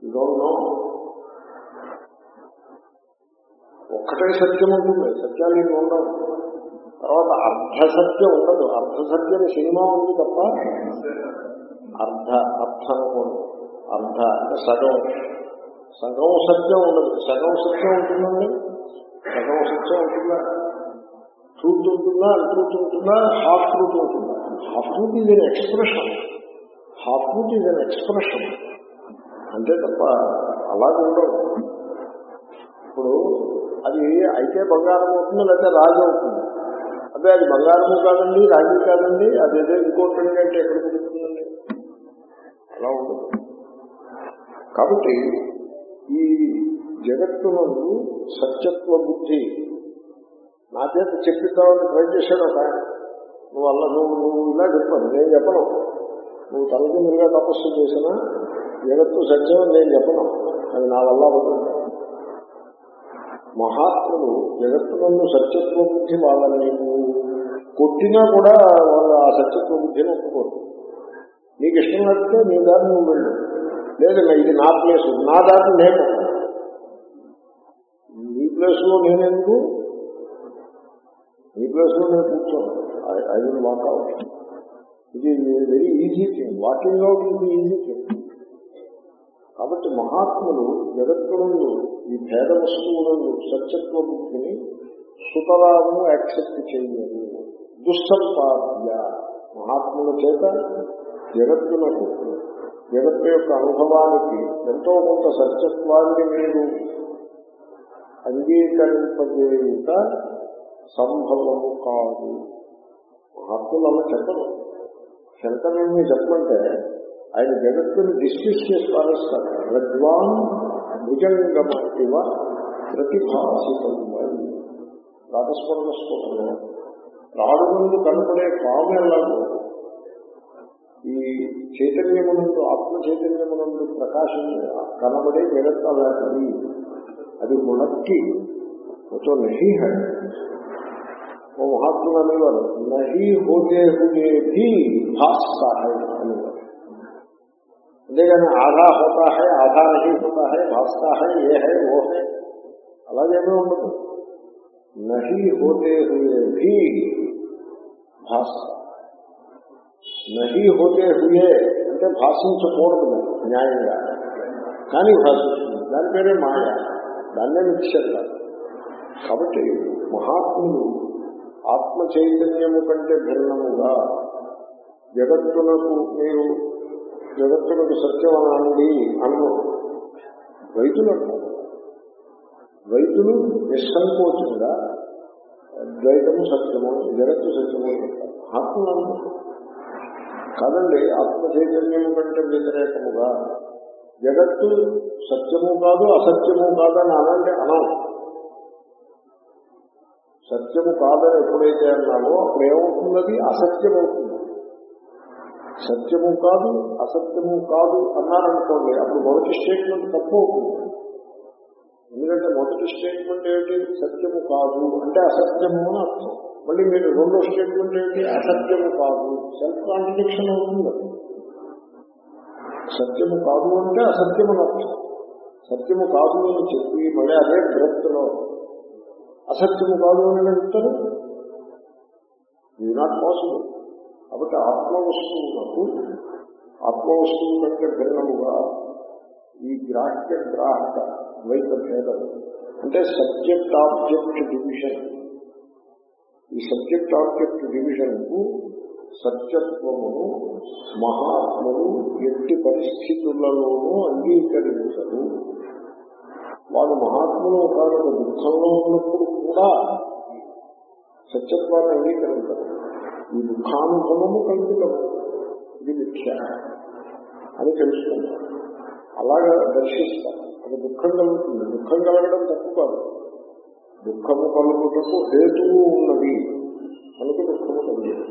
No ఒక్కటే సత్యం ఉంటుంది సత్యాలు ఇవి ఉండవు తర్వాత అర్ధ సత్యం ఉండదు అర్ధ సత్యం సినిమా ఉంది తప్ప అర్ధ అర్థం ఉండదు అర్ధ అంటే సగం సగం సత్యం ఉండదు సగం సత్యం ఉంటుందండి సగం సత్యం ఉంటుందా ట్రూత్ ఉంటుందా అన్ట్రూత్ ఉంటుందా హాఫ్ ట్రూత్ ఉంటుందా half truth is an expression half truth is an expression అంతే తప్ప అలాగే ఉండవు ఇప్పుడు అది అయితే బంగారం అవుతుంది లేకపోతే రాజు అవుతుంది అదే అది బంగారము కాదండి రాగి కాదండి అదేదో ఇంకోటి అంటే ఎక్కడ కుదురుతుందండి అలా ఉండదు కాబట్టి ఈ జగత్తునందు సత్యత్వ బుద్ధి నా చేత చెప్పిద్దామని ట్రై చేశాడు ఒక ఆయన నువ్వు అలా నువ్వు నువ్వు ఇలా చెప్పాను నేను చెప్పను నువ్వు తలకిందులుగా తపస్సు చేసినా జగత్తు సత్యం అని నేను చెప్పను అది నా వల్ల అవుతుంది మహాత్ములు జగత్తునందు సత్యత్వ బుద్ధి వాళ్ళని నువ్వు కొట్టినా కూడా వాళ్ళు ఆ సత్యత్వ బుద్ధిని ఒప్పుకోరు నీకు ఇష్టం లేకపోతే నీ దారి నువ్వు వెళ్ళు లేదు ఇది నా ప్లేస్ నా దారి నేను నీ ప్లేస్లో నేనెందుకు నీ ప్లేస్లో నేను కూర్చోను ఐ విల్ వాక్ అవుట్ ఇది very easy thing walking out ఇది ఈజీ థింగ్ కాబట్టి మహాత్ములు జగత్తునందు ఈ భేద వస్తువులందు సత్యత్వ బుద్ధిని సుతరాము యాక్సెప్ట్ చేయలేదు దుస్సంపాద్య మహాత్ముల చేత జగత్తునకు జగత్తు యొక్క అనుభవానికి ఎంతో కొంత సత్యత్వాన్ని మీరు అంగీకరింపజేయుట సంభవము కాదు మహాత్ములు అలా చెప్పరు శంకరుని చెప్పమంటే ఆయన జగత్తుని డిస్మిస్ చేసి పారేస్తారు రజ్వాన్ భుజంగమ ఇవ ప్రతిభాసితమై రాతస్మరణ స్తోత్రం రాడు ముందు కనపడే పాము ఎలాగో ఈ చైతన్యమునందు ఆత్మ చైతన్యమునందు ప్రకాశం కనబడే జగత్ అలాంటిది అది మునక్కి तो नहीं है वो महात्मा అనేవారు नहीं होते हुए भी भासता है అనేవారు అంతేగాని ఆధా హోతా హై ఆధా నహీ హోతా హై భాస్తా హై ఏ హై ఓ హై అలాగేమీ ఉండదు నహీ హోతే హుయే భీ భాస్తా నహీ హోతే హుయే అంటే భాషించకూడదు న్యాయంగా కానీ భాషిస్తుంది దాని పేరే మాయ దాన్నే మిక్సర్ కాదు కాబట్టి మహాత్ములు ఆత్మ చైతన్యము కంటే భిన్నముగా జగత్తునకు మీరు జగత్తునకు సత్యం అనండి అను రైతులు అంటారు రైతులు నిస్సంకోచంగా ద్వైతము సత్యము జగత్తు సత్యము అని చెప్తారు ఆత్మలు అంటారు కాదండి ఆత్మ చైతన్యము కంటే వ్యతిరేకముగా జగత్తు సత్యము కాదు అసత్యము కాదని అనంటే అనం సత్యము కాదని ఎప్పుడైతే అన్నావో అప్పుడు ఏమవుతున్నది అసత్యం అవుతుంది సత్యము కాదు అసత్యము కాదు అన్నారనుకోండి అప్పుడు మొదటి స్టేట్మెంట్ తప్పు అవుతుంది ఎందుకంటే మొదటి స్టేట్మెంట్ ఏమిటి సత్యము కాదు అంటే అసత్యము అని అర్థం మళ్ళీ మీరు రెండో స్టేట్మెంట్ ఏమిటి అసత్యము కాదు సెల్ఫ్ కాంట్రడిక్షన్ అవుతుంది సత్యము కాదు అంటే అసత్యము అని అర్థం సత్యము కాదు అని చెప్పి మళ్ళీ అదే బ్రెత్లో అసత్యము కాదు అని చెప్తారు ఇది నాట్ పాసిబుల్ కాబట్టి ఆత్మ వస్తువులకు ఆత్మ వస్తువు కంటే భిన్నముగా ఈ గ్రాహ్య గ్రాహక ద్వైత భేదం అంటే సబ్జెక్ట్ ఆబ్జెక్ట్ డివిజన్ ఈ సబ్జెక్ట్ ఆబ్జెక్ట్ డివిజన్ కు సత్యత్వమును మహాత్ములు ఎట్టి పరిస్థితులలోనూ అంగీకరించరు వాళ్ళు మహాత్ములు ఒక దుఃఖంలో ఉన్నప్పుడు కూడా సత్యత్వాన్ని అంగీకరించరు ఈ దుఃఖానుభవము కల్పితము ఇది మిథ్య అని తెలుసుకుంటారు అలాగా దర్శిస్తారు అది దుఃఖం కలుగుతుంది దుఃఖం కలగడం తప్పు కాదు దుఃఖము కలుగుటకు హేతువు ఉన్నది మనకు దుఃఖము కలిగేది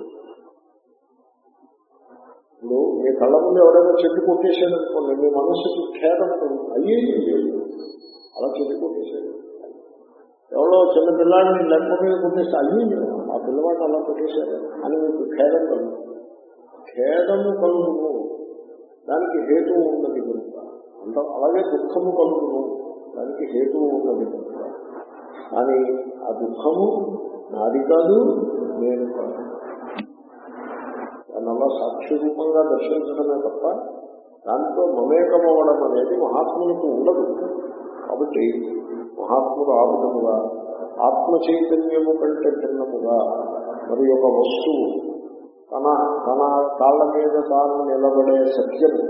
ఇప్పుడు మీ కళ్ళ ముందు ఎవరైనా చెట్టు కొట్టేసాడు అనుకోండి మీ మనస్సుకి ఖేదం అయ్యే అలా చెట్టు కొట్టేసాడు ఎవరో చిన్న పిల్లాడిని లెక్క మీద కొట్టేస్తే అయ్యి ఆ పిల్లవాడిని అలా కొట్టేశారు అని మీకు ఖేదం కలుగుతుంది ఖేదము కలుగును దానికి హేతు ఉన్నది కనుక అంత అలాగే దుఃఖము కలుగును దానికి హేతువు ఉన్నది కానీ ఆ దుఃఖము నాది కాదు నేను కాదు దానివల్ల సాక్షి రూపంగా దర్శించడమే తప్ప దాంతో మమేకమవ్వడం అనేది మహాత్ములకు ఉండదు కాబట్టి మహాత్ముడు ఆ విధముగా ఆత్మ చైతన్యము కంటే భిన్నముగా మరి ఒక వస్తువు తన తన కాళ్ళ మీద తాను నిలబడే సత్యము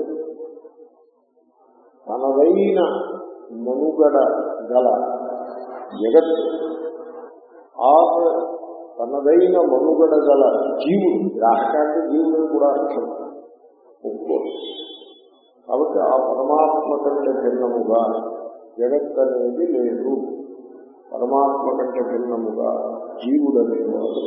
తనదైన మనుగడ గల జగత్తు ఆ తనదైన మనుగడ గల జీవుడు గ్రాహకాంటే జీవుడు కూడా అర్థం ఒప్పుకోరు కాబట్టి ఆ పరమాత్మ కంటే భిన్నముగా జగత్ అనేది లేదు పరమాత్మ కంటే భిన్నముగా జీవుడు అనేది లేదు.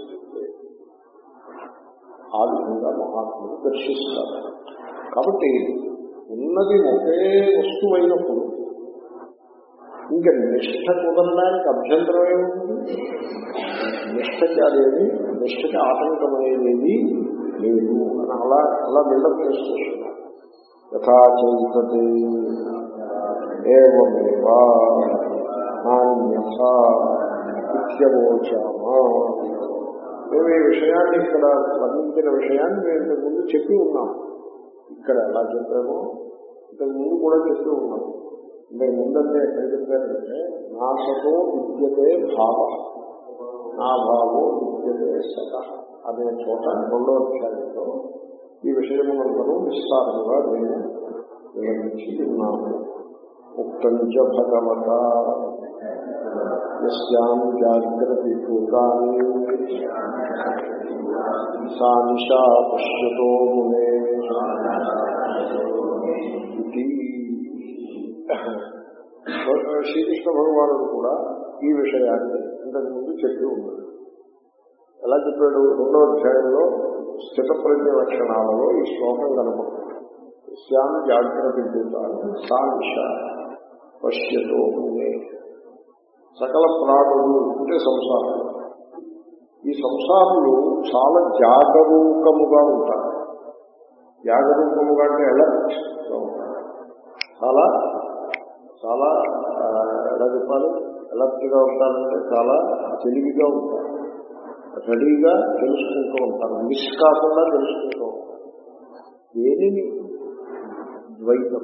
ఆ విధంగా మహాత్ములు దర్శిస్తారు కాబట్టి ఉన్నది ఒకే వస్తువు అయినప్పుడు ఇంకా నిష్ఠ కుదరడానికి అభ్యంతరం ఏముంది నిష్ఠకి అదేమి నిష్ఠకి ఆటంకం అనేది లేదు అని అలా అలా బిల్డప్ చేసుకుంటున్నారు యథాచైతే ఏమేవా నాణ్యత నిత్యమోచామా మేము ఈ విషయాన్ని ఇక్కడ వర్ణించిన విషయాన్ని మేము ఇంతకు ముందు చెప్పి ఉన్నాం ఇక్కడ ఎలా చెప్పామో ఇంతకు ముందు కూడా చెప్పి ఉన్నాం ఇంతకు ముందంటే ఎక్కడ చెప్పారంటే నాసతో విద్యతే భావ నా భావో విద్యతే సత అనే చోట రెండో అధ్యాయంలో ఈ విషయములందరూ విస్తారంగా మేము వివరించి ఉన్నాము ఉక్తంచ భగవత యస్యాం జాగ్రత్త భూతాన్ని సా నిశా పశ్యతో మునే ఇది శ్రీకృష్ణ భగవానుడు కూడా ఈ విషయాన్ని ఇంతకుముందు చెప్పి ఉన్నాడు ఎలా చెప్పాడు రెండో అధ్యాయంలో స్థిత ప్రజ్ఞ లక్షణాలలో ఈ శ్లోకం కనపడుతుంది శ్యామ్ జాగ్రత్త భూతాన్ని సా నిశ పశ్యతో మునే సకల ప్రాణులు అంటే సంసారాలు ఈ సంసారులు చాలా జాగరూకముగా ఉంటారు జాగరూకముగా అంటే అలర్ట్ గా ఉంటారు చాలా చాలా ఆ, ఎలా చెప్పాలి అలర్ట్ గా ఉంటారంటే చాలా తెలివిగా ఉంటారు రెడీగా తెలుసుకుంటూ ఉంటారు మిస్ కాకుండా తెలుసుకుంటూ ఉంటారు దేనిని ద్వైతం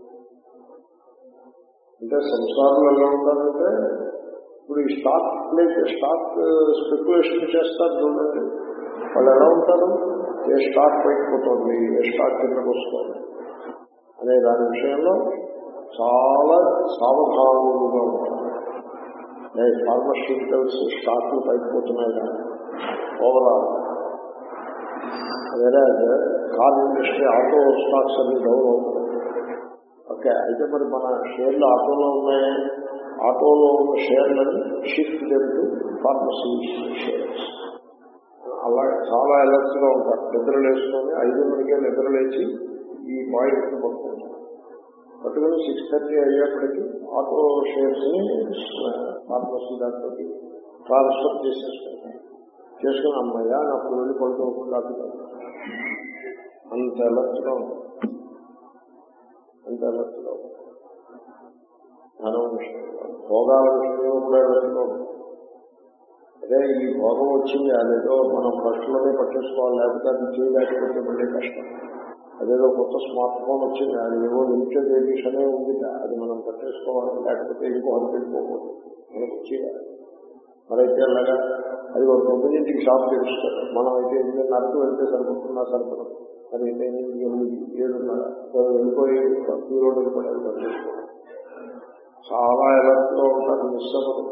అంటే సంసారంలో ఎలా ఉంటారంటే ఇప్పుడు ఈ స్టాక్ ప్లే స్టాక్ స్పెక్యులేషన్ చేస్తారు చూడండి వాళ్ళు ఎలా ఉంటారు ఏ స్టాక్ పైకిపోతుంది ఏ స్టాక్ కిందకు వస్తుంది అనే దాని విషయంలో చాలా సావధానులుగా ఉంటారు ఫార్మస్యూటికల్స్ స్టాక్లు పైకిపోతున్నాయి కానీ ఓవరాల్ వేరే కార్ ఇండస్ట్రీ ఆటో స్టాక్స్ అన్ని డౌన్ అవుతున్నాయి ఓకే అయితే మరి మన షేర్లు ఆటోలో ఉన్నాయి ఆటోలో ఉన్న షేర్లను షిఫ్ట్ చెబుతూ ఫార్మసీ షేర్స్ అలా చాలా అలర్ట్ గా ఉంటారు నిద్రలు వేసుకొని ఐదున్నరకే నిద్ర లేచి ఈ పాయింట్ పట్టుకుంటారు పట్టుకుని సిక్స్ థర్టీ అయ్యేప్పటికీ ఆటో షేర్స్ ని ఫార్మసీ దాంట్లో ట్రాన్స్ఫర్ చేసేసుకుంటారు చేసుకుని అమ్మాయ్యా నాకు వెళ్ళి పడుతూ కాదు అంత అలర్ట్ గా ఉంటుంది అంత అలర్ట్ గా ఉంటుంది ధనం విషయంలో భోగాల విషయంలో కూడా అలర్ట్ గా ఉంటుంది అదే ఈ భోగం వచ్చింది అదేదో మనం ఫస్ట్లోనే పట్టేసుకోవాలి లేకపోతే అది చేయలేకపోతే మళ్ళీ కష్టం అదేదో కొత్త స్మార్ట్ ఫోన్ వచ్చింది అది ఏవో లిమిటెడ్ ఎడిషనే ఉంది అది మనం పట్టేసుకోవాలి లేకపోతే ఇంకో వెళ్ళిపోకూడదు మనకు వచ్చేయాలి మరైతే అలాగా అది ఒక తొమ్మిదింటికి షాప్ తెరుస్తారు మనం అయితే ఎనిమిదిన్నరకు వెళ్తే సరిపోతున్నా సరిపడదు మరి ఎనిమిది ఎనిమిది ఏడున్నర వెళ్ళిపోయి క్యూలో వెళ్ళిపోయారు పట్టేసుకోవాలి చాలా ఎలర్ట్గా ఉంటారు మిస్ అవ్వదు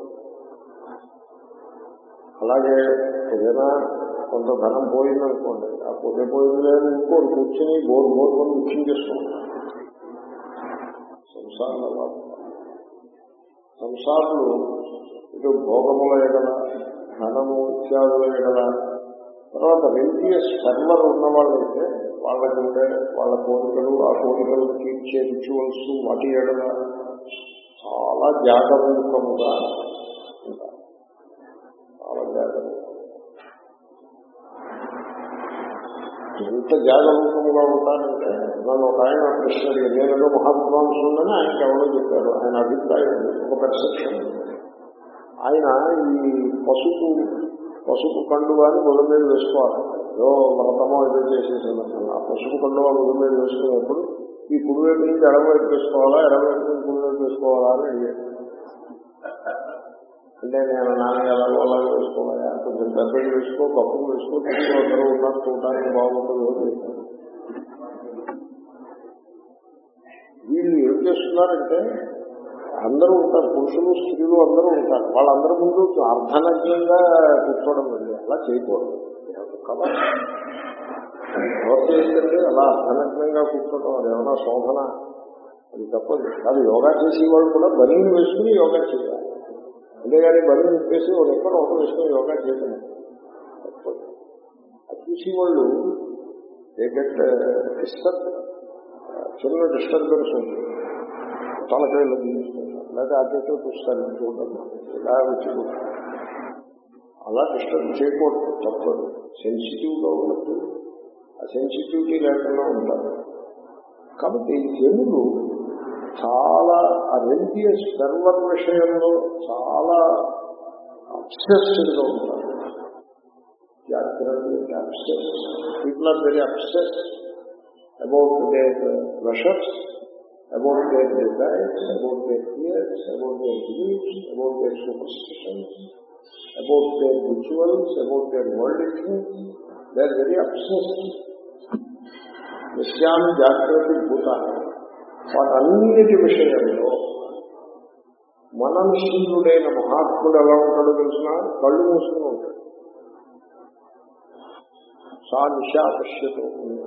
అలాగే ఏదైనా కొంత ధనం పోయిందనుకోండి ఆ పొద్దు పోయింది లేదు ఇంకోటి కూర్చుని బోర్డు బోర్డు కొని ముఖ్యం చేసుకుంటారు సంసారంలో అలా ఉంటారు. సంసారులు ఇటు భోగముల ఎడల ధనము ఇత్యాదుల ఎడల తర్వాత రిలీజియస్ సర్వర్ ఉన్న వాళ్ళైతే వాళ్ళకి ఉండే వాళ్ళ కోరికలు ఆ కోరికలు తీర్చే రిచువల్స్ వాటి ఎడల చాలా జాగరూకముగా ఉంటారు చాలా జాగ్రత్త ఎంత జాగరూకముగా ఉంటానంటే నన్ను ఒక ఆయన ప్రశ్న అడిగారు నేనేదో మహావిద్వాంసులని ఆయనకి ఎవరో చెప్పారు ఆయన అభిప్రాయం ఒక పెర్సెప్షన్ ఆయన ఈ పసుపు పసుపు కండువాని మొదలు మీద వేసుకోవాలి ఏదో వ్రతమో ఏదో చేసేసాను ఆ పసుపు కండువా మొదలు మీద వేసుకునేప్పుడు ఈ కుడివైపు నుంచి ఎడమవైపు వేసుకోవాలా ఎడమవైపు నుంచి కుడివైపు వేసుకోవాలా అని అడిగారు అంటే నేను నాన్న ఎలాగో అలాగే వేసుకోవాలా కొంచెం పెద్దలు వేసుకో కప్పులు వేసుకో చుట్టూ అందరూ ఉన్నారు చూడడానికి బాగుంటుంది అని చెప్పారు. వీళ్ళు ఏం చేస్తున్నారంటే అందరూ ఉంటారు పురుషులు స్త్రీలు అందరూ ఉంటారు వాళ్ళందరి ముందు అర్ధనగ్నంగా కూర్చోవడం అండి అలా చేయకూడదు కదా ఎవరు ఏంటంటే అలా అర్ధనగ్నంగా కూర్చోవడం అది ఏమైనా శోభన అది తప్పదు అది యోగా చేసేవాళ్ళు కూడా బనీని వేసుకుని యోగా చేయాలి అంతేగాని బలి చెప్పేసి ఒక ఎక్కడ ఒక వేసుకుని యోగా చేయడం తప్పదు అది చూసేవాళ్ళు ఏ గెట్ డిస్టర్బ్ చిన్న డిస్టర్బెన్స్ ఉంటుంది తలకాయలు తీసుకుంటారు లేదా అధ్యక్షులు చూస్తారు చూడడం ఇలా వచ్చి కూర్చుంటారు. అలా డిస్టర్బ్ చేయకూడదు తప్పదు సెన్సిటివ్గా ఉన్నట్టు ఆ సెన్సిటివిటీ లేకుండా ఉంటారు కాబట్టి జనులు చాలా ఆ రెలిజియస్ సర్వర్ విషయంలో చాలా అబ్సెస్డ్గా ఉంటారు జాగ్రత్త obsess people are very obsess about their pressures about their desires about their fears about their beliefs about their superstitions about their rituals about their world things they are very obsessed విషయాన్ని జాగ్రత్త భూతాలు వాటన్నిటి విషయంలో మననశీలుడైన మహాత్ముడు ఎలా ఉంటాడో తెలిసిన కళ్ళు మూసుకుని ఉంటాడు సా నిశా పశ్యతో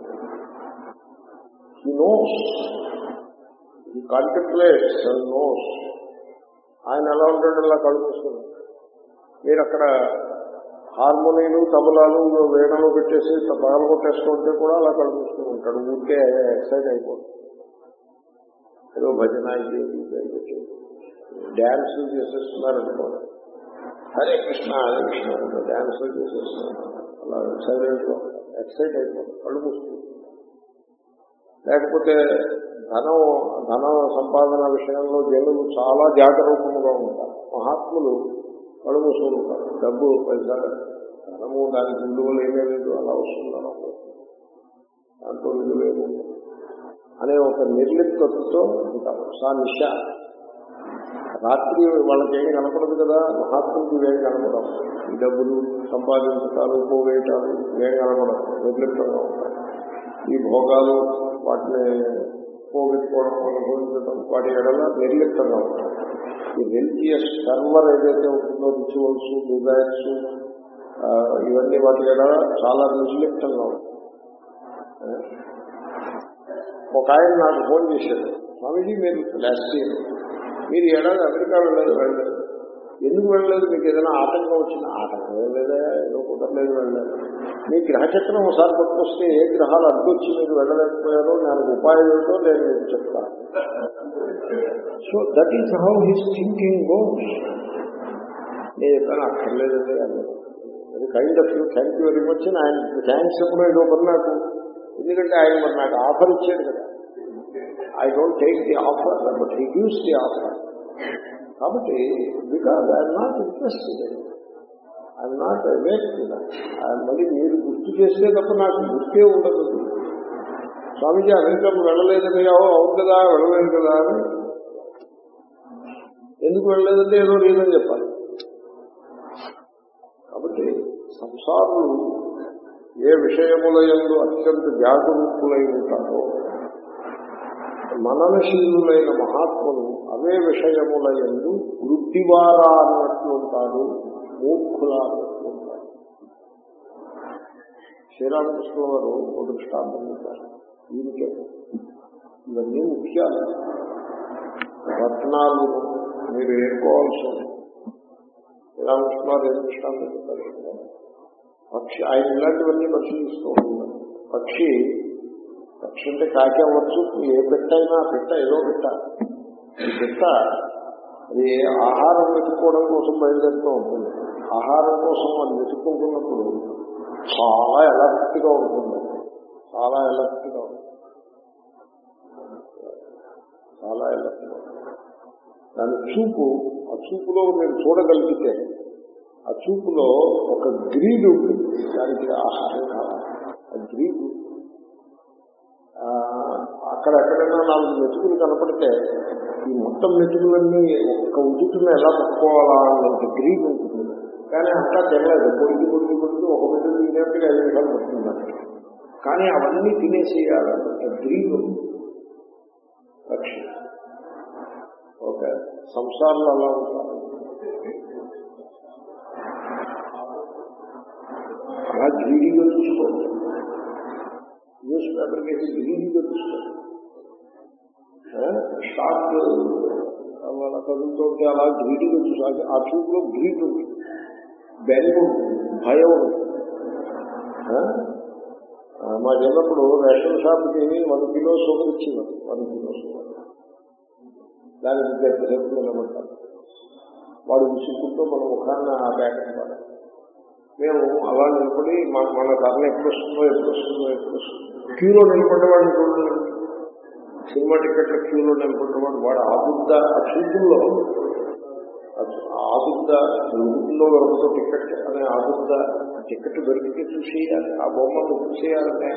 ఈ నోస్ ఈ కాంటెంప్లేట్స్ అండ్ నోస్ ఆయన ఎలా ఉంటాడు అలా కళ్ళు మూసుకుని ఉంటాడు. మీరు అక్కడ హార్మోనియలు తబలాలు వేణలు పెట్టేసి పగలు కొట్టేస్తుంటే కూడా అలా కళ్ళు మూసుకుని ఉంటాడు ఊరికే ఎక్సైట్ అయిపోతుంది ఏదో భజన డ్యాన్సులు చేసేస్తున్నారు అనుకోండి హరే కృష్ణ హరే కృష్ణ అంటే డ్యాన్సులు చేసేస్తున్నారు అలా సైలెంట్ గా ఎక్సైట్ అయిపోతుంది కళ్ళు మూసుకుంటుంది లేకపోతే ధనం ధన సంపాదన విషయంలో జనులు చాలా జాగరూకముగా ఉంటారు మహాత్ములు కళ్ళు మూసుకుని ఉంటారు డబ్బు పైసా ధనము దానికి విలువలు ఏమీ లేదు అలా వస్తున్నారు దాంట్లో విలువేమో అనే ఒక నిర్లిప్తతో ఉంటారు సా నిష రాత్రి వాళ్ళకేం కనపడదు కదా మహాత్ముడికి ఇవేం కనపడవు ఈ డబ్బులు సంపాదించటాలు పోవేయటాలు ఇవేం కనపడవు నిర్లిప్తంగా ఉంటాయి ఈ భోగాలు వాటిని పోగొట్టుకోవడం అనుభవించడం వాటి ఎడల నిర్లిప్తంగా ఉంటాయి ఈ రిలీజియస్ సర్వర్ ఏదైతే ఉంటుందో రిచువల్స్ డిజైర్స్ ఇవన్నీ వాటి ఎడల చాలా నిర్లిప్తంగా ఉంటాయి ఒక ఆయన నాకు ఫోన్ చేశాడు స్వామీజీ మీరు లాస్ట్ ఇయర్ మీరు ఈ ఏడాది అమెరికా వెళ్ళలేదు వెళ్ళలేదు ఎందుకు వెళ్ళలేదు మీకు ఏదైనా ఆటంకం వచ్చిన ఆటంకం ఏం లేదా ఏదో కుదరలేదు వెళ్ళలేదు మీ గ్రహచక్రం ఒకసారి పట్టుకొస్తే ఏ గ్రహాలు అడ్డొచ్చి మీరు వెళ్ళలేకపోయారో దానికి ఉపాయం ఏమిటో నేను మీకు చెప్తాను so that is how his thinking goes నేను చెప్పాను అక్కర్లేదండి అన్నారు అది kind of you thank you very much అని ఆయన థ్యాంక్స్ ఎప్పుడో ఏదో పని నాకు ఎందుకంటే ఆయన మరి నాకు ఆఫర్ ఇచ్చాడు కదా I don't take the offer but he gives the offer కాబట్టి because I'm not interested I'm not awake మళ్ళీ మీరు గుర్తు చేస్తే తప్ప నాకు గుర్తే ఉండదు స్వామీజీ అమెరికాకు వెళ్ళలేదని అవును కదా వెళ్ళలేదు కదా అని ఎందుకు వెళ్ళలేదంటే ఏదో రీజన్ చెప్పాలి కాబట్టి సంసారులు ఏ విషయముల ఎందు అత్యంత జాగరూకులై ఉంటారో మననశీలులైన మహాత్ములు అవే విషయముల ఎందు వృద్ధివారా అన్నట్లు ఉంటారు మూర్ఖుల అన్నట్లు ఉంటారు శ్రీరామకృష్ణ వారు ఒక దృష్టాంతం చెప్పారు దీనికే ఇవన్నీ ముఖ్యాలు రత్నాలు మీరు ఏర్కోవాల్సి ఉంది శ్రీరామకృష్ణ వారు ఏం దృష్టాంతం చెప్పారు పక్షి ఆయన ఇలాంటివన్నీ పరిశీలిస్తూ ఉంటారు పక్షి పక్షి అంటే కాకి అవ్వచ్చు ఏ పెట్ట అయినా పెట్ట ఏదో పెట్ట ఈ పెట్ట అది ఆహారం వెతుక్కోవడం కోసం బయలుదేరుతూ ఉంటుంది ఆహారం కోసం అది వెతుక్కుంటున్నప్పుడు చాలా ఎలర్ట్గా ఉంటుంది చాలా ఎలర్ట్గా ఉంది చాలా ఎలర్ట్గా ఉంది దాని చూపు ఆ చూపులో నేను చూడగలిగితే ఆ చూపులో ఒక గ్రీడ్ ఉంటుంది దానికి ఆహారం కావాలి ఆ గ్రీడ్ ఆ, అక్కడ ఎక్కడైనా నాలుగు మెతుకులు కనపడితే ఈ మొత్తం మెతుకులన్నీ ఒక్క ఉచితులను ఎలా పట్టుకోవాలా అన్నంత గ్రీడ్ ఉంటుంది కానీ అంతా తెలియదు పొడికి పొడికి పొడికి ఒక మెతుకు తినేట్టుగా ఐదు నిమిషాలు పడుతుంది కానీ అవన్నీ తినేసేయాలంత గ్రీడ్ ఉంది లక్ష్యం ఓకే సంసారంలో అలా ఉంటారు అలా గ్రీడీగా చూసుకోండి న్యూస్ పేపర్ కేసి గ్రీడీగా చూసుకోండి షార్ట్ వాళ్ళ చదువుతుంటే అలా గ్రీడీగా చూసాలి ఆ చూపులో గ్రీడ్ ఉంది బెంగ ఉంటుంది భయం ఉంటుంది ఆ? ఆ, మా చిన్నప్పుడు రేషన్ షాప్కి వన్ కిలో సోపు ఇచ్చేవారు వన్ కిలో సోపు దానికి పెద్ద రేపు నిలబడతారు వాడు విసుకుంటూ మన ముఖాన్ని ఆ ప్యాకెట్ వాడాలి మేము అలా నిలబడి మా- మన కర్ణ ఎప్పుడు వస్తుందో ఎప్పుడు వస్తుందో ఎప్పుడు వస్తుందో క్యూలో నిలబడ్డవాడిని చూడండి సినిమా టికెట్ల క్యూలో నిలబడ్డవాడు వాడు ఆబుద్ద ఆ చూపుల్లో ఆబుద్ద ఉంటుందో దొరకదో టికెట్ అనే ఆబుద్ద టికెట్ దొరికితే చూసేయాలి ఆ బొమ్మను చూసేయాలంటే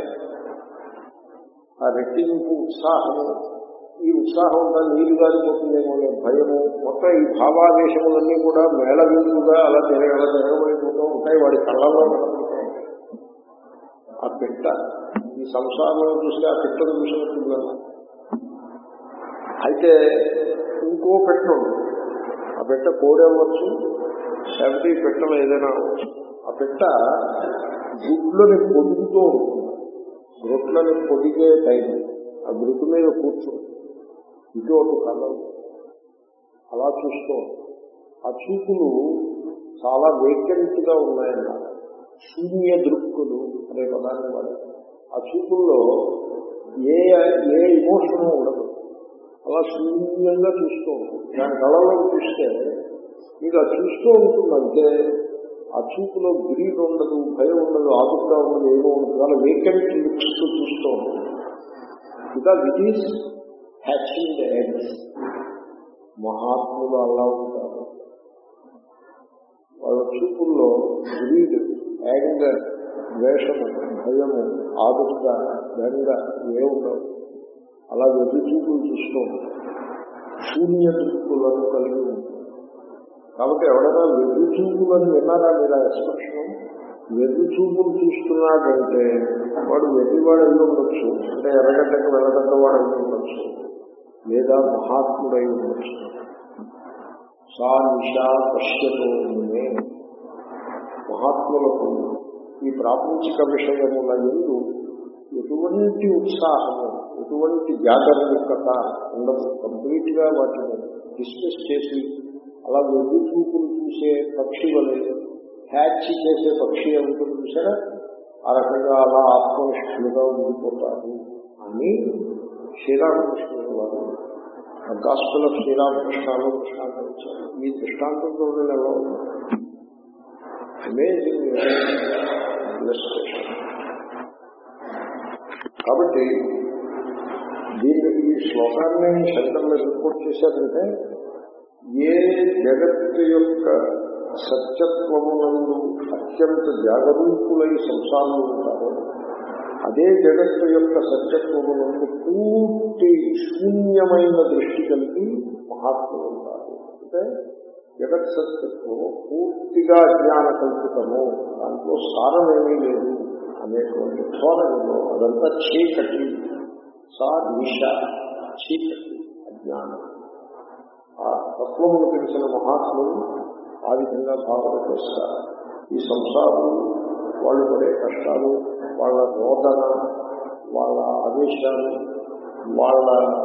ఆ రెట్టింపు ఉత్సాహము ఈ ఉత్సాహం అంతా నీరు గారిపోతుందేమో అనే భయము మొత్తం ఈ భావావేశములన్నీ కూడా మేళవిందుగా అలా తిరగ అలా తిరగబడిపోతూ ఉంటాయి వాడి కళ్ళలో కనపడుతూ ఉంటాయి. ఆ పిట్ట ఈ సంసారంలో చూస్తే ఆ పిట్టను చూసినట్టు అయితే ఇంకో పెట్ట ఉంది ఆ పెట్ట కోడి అవ్వచ్చు లేకపోతే ఈ పెట్టలో ఏదైనా అవ్వచ్చు ఆ పెట్ట గుడ్లని పొడుగుతూ ఉంటుంది గ్రొట్లని పొడిగే టైం ఆ గ్రుట్టు మీద కూర్చుంది ఇటు ఒక కళ్ళం అలా చూస్తూ ఆ చూపులు చాలా వేకెంట్ గా ఉన్నాయన్నమాట శూన్య దృక్కులు అనే పదాన్ని వాడు ఆ చూపుల్లో ఏ ఏ ఇమోషన్ ఉండదు అలా శూన్యంగా చూస్తూ ఉంటుంది దాని కళలో చూస్తే మీకు ఆ చూస్తూ ఉంటుందంటే ఆ చూపులో గ్రీడ్ ఉండదు భయం ఉండదు ఆదుగా ఉండదు ఏమో ఉండదు అలా వేకెంట్ లుక్స్ తో చూస్తూ ఉంటుంది because it is hatching the eggs మహాత్ములు అలా ఉంటారు వాళ్ళ చూపుల్లో గ్రీడ్ యాంగర్ ద్వేషము భయము ఆదుర్ద బెంగ ఏ ఉండవు అలా వెతి చూపులు చూస్తూ ఉంటారు శూన్య దృక్కులను కలిగి ఉంటుంది కాబట్టి ఎవడైనా వెర్రి చూపులని విన్నారా మీరు ఆ ఎక్స్ప్రెషన్ వెర్రి చూపులు చూస్తున్నాడంటే వాడు వెర్రివాడు అయి ఉండొచ్చు అంటే ఎర్రగడ్డకు వెళ్ళగడ్డ వాడు అయి ఉండొచ్చు లేదా మహాత్ముడై ఉండొచ్చు సా నిషా పశ్యతో మునే. మహాత్ములకు ఈ ప్రాపంచిక విషయముల ఎందు ఎటువంటి ఉత్సాహము ఎటువంటి జాగరూకత ఉండదు కంప్లీట్ గా వాటిని డిస్మిస్ చేసి అలా వెర్రి చూపులు చూసే పక్షి వలె హ్యాచ్ చేసే పక్షి ఉంటుంది చూసారా ఆ రకంగా అలా ఆత్మనిష్ఠులుగా ఉండిపోతారు అని శ్రీరామకృష్ణుడు వారు గాస్పుల్ ఆఫ్ శ్రీరామకృష్ణలో దృష్టాంతం ఇచ్చారు ఈ దృష్టాంతం చూడండి ఎలా ఉంది అమేజింగ్ ఇలస్ట్రేషన్ కాబట్టి దీన్ని ఈ శ్లోకాన్ని శంకర్లు రిపోర్ట్ చేశారంటే ఏ జగత్తు యొక్క సత్యత్వమునందు అత్యంత జాగరూకులై సంసారంలో ఉంటారో అదే జగత్తు యొక్క సత్యత్వమునందు పూర్తి శూన్యమైన దృష్టి కలిగి మహాత్ములు ఉంటారు అంటే జగత్ సత్యత్వం పూర్తిగా అజ్ఞాన కల్పితము దాంట్లో సారమేమీ లేదు అనేటువంటి ధోరణిలో అదంతా చీకటి సా నిష చీకటి అజ్ఞానం ఆ తత్వమును తెలిసిన మహాత్ములు ఆ విధంగా భావన చేస్తారు ఈ సంసారం వాళ్ళు పడే కష్టాలు వాళ్ళ రోదన వాళ్ళ ఆదేశాలు వాళ్ళ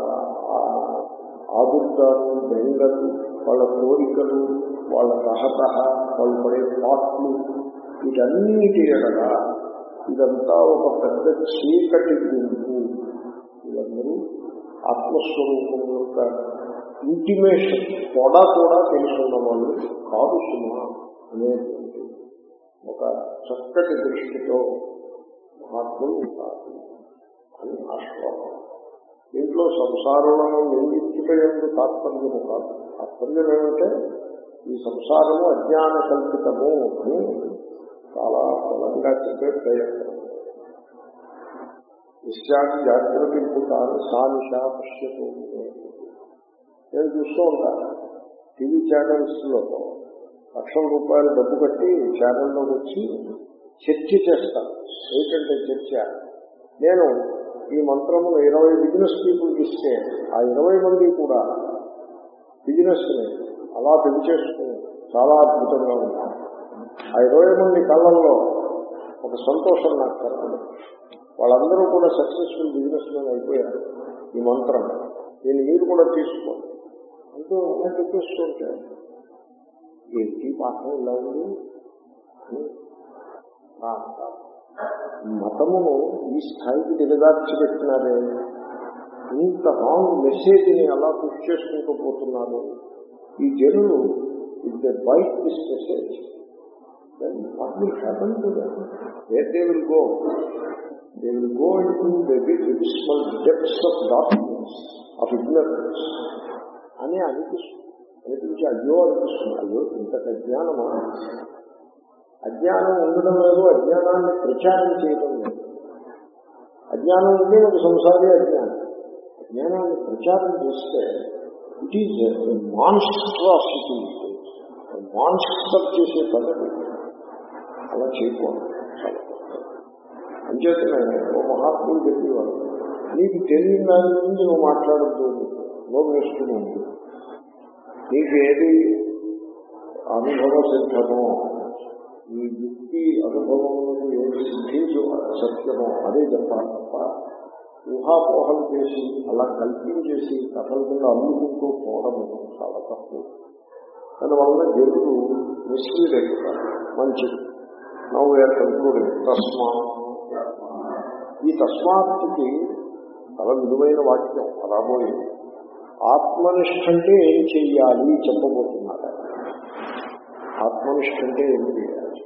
ఆదుర్దాలు బెంగలు వాళ్ళ కోరికలు వాళ్ళ రహతహ వాళ్ళు పడే పాట్లు వీటన్నిటి ఎడగా ఇదంతా ఒక పెద్ద చీకటి గుంపు వీళ్ళందరూ ఆత్మస్వరూపం యొక్క ఇంటిమేషన్ కూడా కూడా తెలుసున్న వాళ్ళు కాదు సుమా అనేటువంటి ఒక చక్కటి దృష్టితో మహాత్ములు ఉంటారు అని ఆ శ్లోకం దీంట్లో సంసారంలో నిందించుటయందు తాత్పర్యము కాదు తాత్పర్యం ఏమంటే ఈ సంసారము అజ్ఞాన కల్పితము అని చాలా బలంగా చెప్పే ప్రయత్నం విశ్రాంతి జాగ్రత్త భూతాన్ని సానిష పశ్యతూ నేను చూస్తూ ఉంటాను టీవీ ఛానల్స్ లో లక్షల రూపాయలు డబ్బు కట్టి ఛానల్లోకి వచ్చి చర్చ చేస్తాను ఏంటంటే చర్చ నేను ఈ మంత్రము ఇరవై బిజినెస్ పీపుల్కి ఇస్తే ఆ ఇరవై మంది కూడా బిజినెస్ ని అలా పెంచేసుకుని చాలా అద్భుతంగా ఉంటాం ఆ ఇరవై మంది కళ్ళల్లో ఒక సంతోషం నాకు కలగదు వాళ్ళందరూ కూడా సక్సెస్ఫుల్ బిజినెస్ మ్యాన్ అయిపోయారు ఈ మంత్రం దీన్ని మీరు కూడా తీసుకోండి అంటూ అలా చెప్పేస్తుంటే ఏంటి పాఠం ఇలా ఉంది అని ఆ, మతమును ఈ స్థాయికి దిగదార్చి పెట్టినారే ఇంత రాంగ్ మెసేజ్ని అలా పుష్ చేసుకుంటూ పోతున్నారు ఈ జనులు if they bite this message then what will happen to them? Where they will go? They will go into the abysmal depths of darkness, of ignorance. అని అనిపిస్తుంది అనిపించి అయ్యో అనిపిస్తుంది అయ్యో ఇంత అజ్ఞానమా అజ్ఞానం ఉండడం లేదు అజ్ఞానాన్ని ప్రచారం చేయడం లేదు అజ్ఞానం ఉంటే ఒక సంసారి అజ్ఞానం అజ్ఞానాన్ని ప్రచారం చేస్తే ఇట్ ఈజ్ మాన్స్ట్రాసిటీ మాన్స్టర్ చేసే పద్ధతి అలా చేయకూడదు చాలా తప్పు. అంచేతనే ఓ మహాత్ములు చెప్పేవారు నీకు తెలియని దాని గురించి నువ్వు మాట్లాడద్దు నోరు వేసుకుని ఉంది నీకు ఏది అనుభవ సిద్ధమో ఈ యుక్తి అనుభవములకు ఏది సిద్ధించు సత్యమో అదే చెప్పాలి తప్ప ఊహాపోహలు చేసి అలా కల్పించేసి కథల కింద అల్లుకుంటూ పోవడం చాలా తప్పు దానివల్ల జనులు మిస్లీడ్ అయిపోతారు మంచిది నవ్వు వేర్ కన్క్లూడింగ్ తస్మా ఈ తస్మాత్కి చాలా విలువైన వాక్యం రాబోయే ఆత్మనిష్ట అంటే ఏం చెయ్యాలి చెప్పబోతున్నారు ఆత్మనిష్ట అంటే ఏం చేయాలి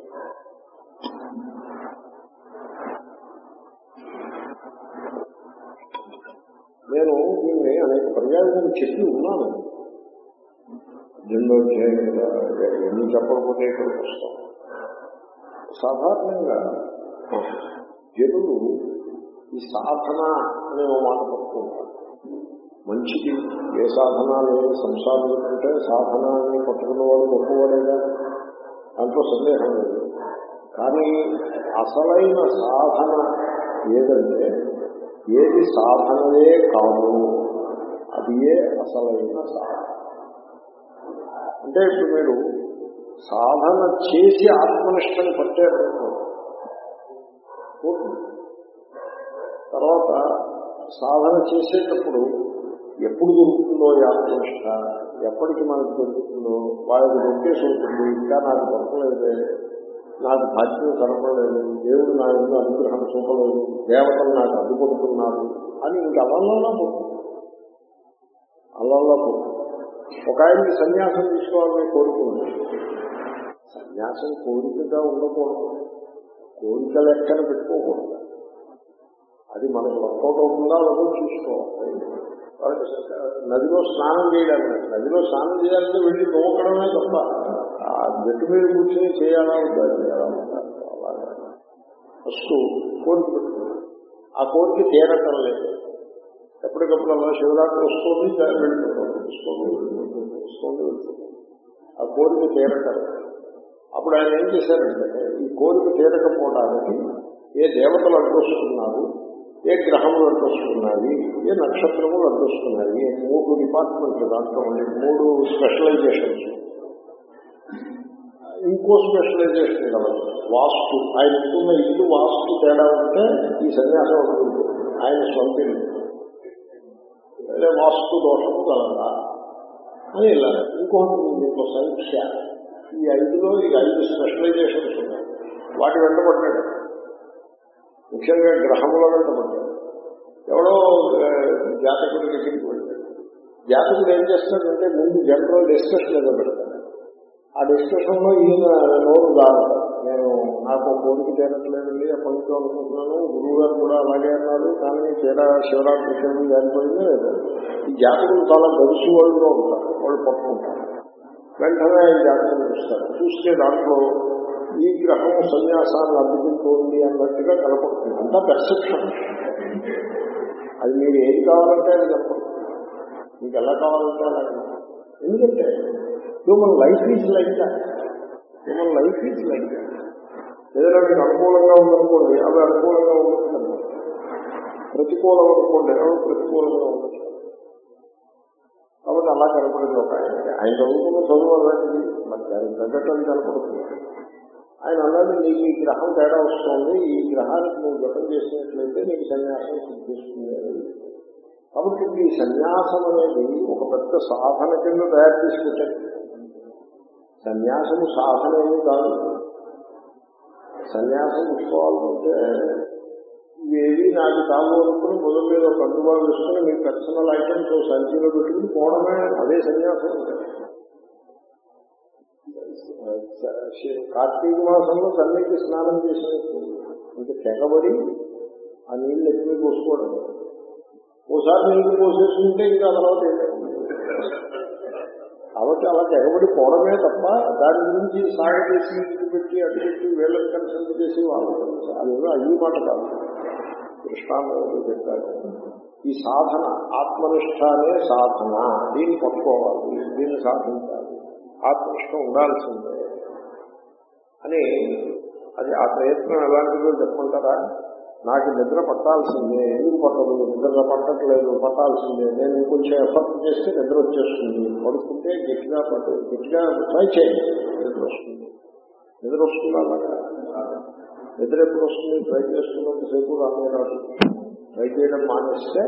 నేను దీన్ని అనేక పర్యాయాలు చెప్పి ఉన్నాను రెండో అధ్యాయం మీద ఎన్ని చెప్పకపోతే ఇక్కడికి వస్తాం సాధారణంగా జనులు ఈ సాధన అనే ఓ మాట పట్టుకుంటారు మంచిది ఏ సాధన లేదు సంసారం కంటే సాధన అని పట్టుకున్నవాడు గొప్పవాడేగా దాంట్లో సందేహం లేదు కానీ అసలైన సాధన ఏదంటే ఏది సాధనయే కాదు అది ఏ అసలైన సాధన అంటే ఇప్పుడు మీరు సాధన చేసి ఆత్మనిష్టని పట్టారనుకో పోతుంది. తర్వాత సాధన చేసేటప్పుడు ఎప్పుడు దొరుకుతుందో ఈ ఆత్మనిష్ట ఎప్పటికి మనకు దొరుకుతుందో వాళ్ళకి దొరికేసి ఉంటుంది ఇంకా నాకు దొరకలేదే నాకు భాగ్యం కనపడలేదు దేవుడు నా యొక్క అనుగ్రహం చూపలేదు దేవతలు నాకు అడ్డుపడుతున్నారు అని ఇంకా అలల్లా పోతుంది అలల్లా పోతుంది ఒక ఆయనకి సన్యాసం తీసుకోవాలని కోరుకుంది సన్యాసం కోరికగా ఉండకూడదు కోరిక లెక్కన పెట్టుకోకూడదు అది మనకు వర్కౌట్ అవుతుందా లేదో చూసుకోవాలి వాళ్ళకి నదిలో స్నానం చేయడానికి నదిలో స్నానం చేయాలంటే వెళ్ళి తోకడమే తప్ప ఆ గట్టు మీద కూర్చొని చేయాలా వద్దా చేయాలా వద్దా అలాగా ఫస్ట్ కోరిక పెట్టుకున్నాను ఆ కోరిక తీరటం లేదు ఎప్పటికప్పుడు అలా శివరాత్రి వస్తుంది వెళ్ళిపోతుంది వస్తుంది వెళ్ళిపోతుంది వస్తుంది వెళ్తుంది ఆ కోరిక తీరటం లేదు. అప్పుడు ఆయన ఏం చేశారంటే ఈ కోరిక తీరకపోవడానికి ఏ దేవతలు అడ్డొస్తున్నారు ఏ గ్రహములు అడ్డొస్తున్నాయి ఏ నక్షత్రములు అడ్డొస్తున్నాయి మూడు డిపార్ట్మెంట్లు దాంట్లో ఉండే మూడు స్పెషలైజేషన్స్ ఇంకో స్పెషలైజేషన్ కలదు వాస్తు ఆయన ఉంటున్న ఇల్లు వాస్తు తేడా ఉంటే ఈ సన్యాసం ఉంటుంది ఆయన సొంత ఇల్లు లేదా వాస్తు దోషము కలదా అని ఇలా ఇంకొకటి ఉంది ఇంకో సంఖ్య ఈ ఐదులో ఈ ఐదు స్పెషలైజేషన్స్ ఉన్నాయి వాటి వెంటబడ్డాడు ముఖ్యంగా గ్రహముల వెంటబడ్డాడు ఎవడో ఆ, జాతకుడి దగ్గరికి వెళ్ళాడు జాతకుడు ఏం చేస్తాడంటే ముందు జనరల్ డిస్కషన్ ఏదో పెడతాడు ఆ డిస్కషన్ లో ఈయన నోరు దాడతాడు నేను నాకు కోరిక తీరట్లేదండి ఎప్పటి నుంచో అనుకుంటున్నాను గురువు గారు కూడా అలాగే అన్నారు కానీ తీరా శివరాత్రికి జారిపోయింది లేదు ఈ జాతకులు చాలా గడుసు వాళ్ళుగా ఉంటారు వాళ్ళు పట్టుకుంటారు వెంటనే ఈ జాతకం చూస్తారు చూస్తే దాంట్లో ఈ గ్రహం సన్యాసాన్ని అందుకుంటోంది అన్నట్టుగా కనపడుతుంది అంతా పెర్సెప్షన్ అది మీరు ఏది కావాలంటే అది చెప్పండి మీకు ఎలా కావాలంటే అలా ఎందుకంటే human life is like that human life is like that ఏదైనా మీకు అనుకూలంగా ఉందనుకోండి అవి అనుకూలంగా ఉండదు ప్రతికూలం అనుకోండి అవి ప్రతికూలంగా ఉండదు కాబట్టి అలా కనపడింది ఒక ఆయన ఆయన చదువుకున్న చదువు అలాంటిది మరి దానికి తగ్గట్టు అది కనపడుతుంది ఆయన అన్నది నీకు ఈ గ్రహం తేడా వస్తుంది ఈ గ్రహానికి నువ్వు జపం చేసినట్లయితే నీకు సన్యాసం సిద్ధిస్తుంది అనేది కాబట్టి ఈ సన్యాసం అనేది ఒక పెద్ద సాధన కింద తయారు చేసి పెట్టారు సన్యాసము సాధన ఏమీ కాదు సన్యాసం తీసుకోవాలంటే ఇవేవి నాకు కావు అనుకుని మొదలు మీద ఒక అందుబాటు వేసుకుని మీ పర్సనల్ ఐటమ్స్ సంచిలో పెట్టుకుని పోవడమే అదే సన్యాసం అంటే కార్తీక మాసంలో తల్లికి స్నానం చేసినట్టు అంటే తెగబడి ఆ నీళ్ళు ఎక్కువ పోసుకోవడం ఓసారి నీళ్లు పోసేసుకుంటే ఇంకా తర్వాత కాబట్టి అలా తెగబడి పోవడమే తప్ప దాని గురించి సాగు చేసి ఇటు పెట్టి అటు పెట్టి వీళ్ళని కన్సల్ట్ చేసి వాళ్ళు అదేదో అయ్యి మాట కాదు కృష్ణాంలో చెప్పారు ఈ సాధన ఆత్మనిష్ట అనే సాధన దీన్ని పట్టుకోవాలి దీన్ని సాధించాలి ఆత్మనిష్ట ఉండాల్సిందే అని అది ఆ ప్రయత్నం ఎలాంటిదో చెప్పమంటారా నాకు నిద్ర పట్టాల్సిందే ఎందుకు పట్టదు నిద్ర పట్టట్లేదు పట్టాల్సిందే నేను ఇంకొంచెం ఎఫర్ట్ చేస్తే నిద్ర వచ్చేస్తుంది పడుకుంటే గట్టిగా పట్టు గట్టిగా ట్రై చేయండి నిద్ర వస్తుంది నిద్ర వస్తుందా అలాగా నిద్ర ఎప్పుడు వస్తుంది ట్రై చేస్తున్నంతసేపు రానే రాదు ట్రై చేయడం మానేస్తే